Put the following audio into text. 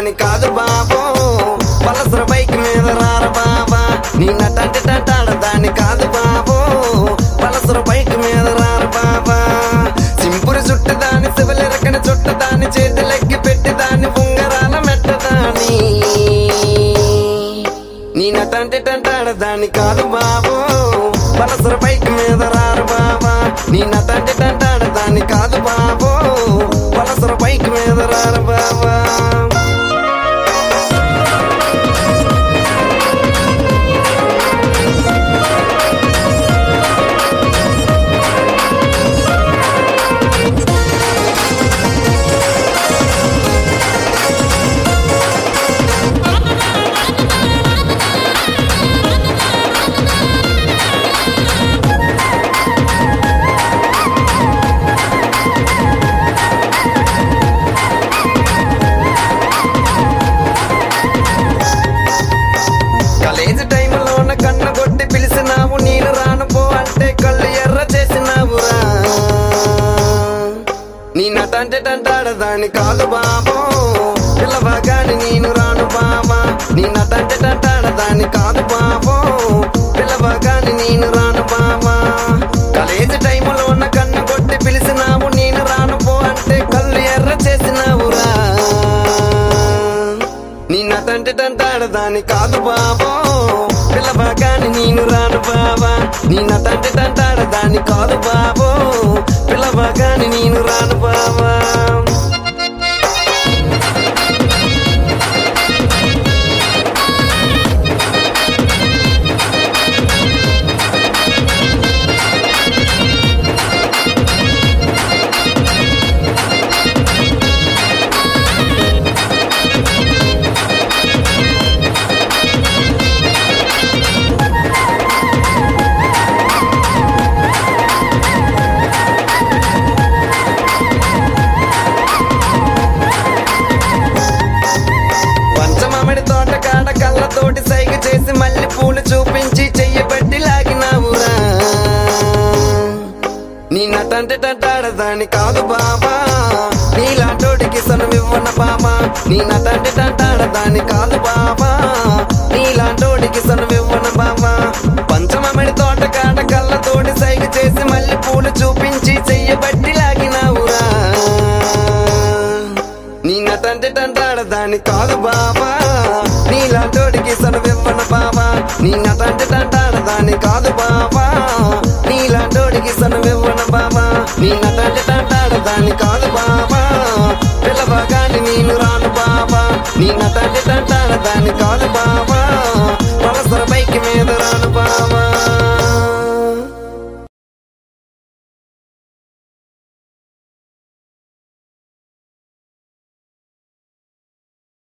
దాని కాదు బాబో పలసర బైక్ మీద రార బాబా నీ నటంటి తంటాడ దాని కాదు బాబో పలసర బైక్ మీద రార బాబా సింపురు చుట్టు దాని శివలిరకని చుట్ట దాని చేతులెక్కి పెట్టి దాని ఉంగరాల మెట్టదాని నీ నటంటి తంటాడ దాని కాదు బాబో పలసర బైక్ మీద రారు బాబా నీ నటంటి తంటాడ దాని కాదు బాబో పలసర బైక్ మీద రారు బాబా కాలేజీ టైంలోన కన్ను కొట్టి పిలిచినావు నేను రాను పో అంటే కళ్ళు ఎర్ర చేసినావురా నీ నటంటే తంటాడ దాని కాదు బాబో పిల్లవగాని నేను రాను బాబా నీ నటంటే తంటాడ దాని కాదు బాబో పిల్లవగాని నేను రాను బాబా కాలేజీ టైంలో ఉన్న కన్ను కొట్టి పిలిచినావు నేను రాను పో అంటే కళ్ళు ఎర్ర చేసినావురా నీ నటంటే తంటాడ దాని కాదు బాబో పిల్లబాగాని నేను రాను బాబా నీ నటంటే తంటాడ దాని కాదు బాబో పిల్లబాగాని నేను రాను బాబా పంచమామిడి తోట కాడ కళ్ళతోటి సైగ చేసి మళ్ళీ పూలు చూపించి చెయ్యబట్టి లాగినావురా నీ నటంటే తంటాడ దాని కాదు బాబా నీలాంటోడికి సనువివ్వన బాబా నీ నటంటే తంటాడ దాని కాదు బాబా నీలాంటోడికి సనువివ్వన బాబా పంచమామిడి తోట కాడ కళ్ళతోటి సైగ చేసి మళ్ళీ పూలు చూపించి చెయ్యబట్టి లాగినావురా నీ నటంటే తంటాడ దాని కాదు బాబా నీలాంటోడికి సనువివ్వన బాబా నీ నటంటే తంటాడ దాని కాదు బాబా నీలాంటోడికి సనువివ్వన బాబా నీ నటంటే తంటాడ దాని కాదు బాబా పిల్లవగాని నేను రాను బాబా నీ నటంటే తంటాడ దాని కాదు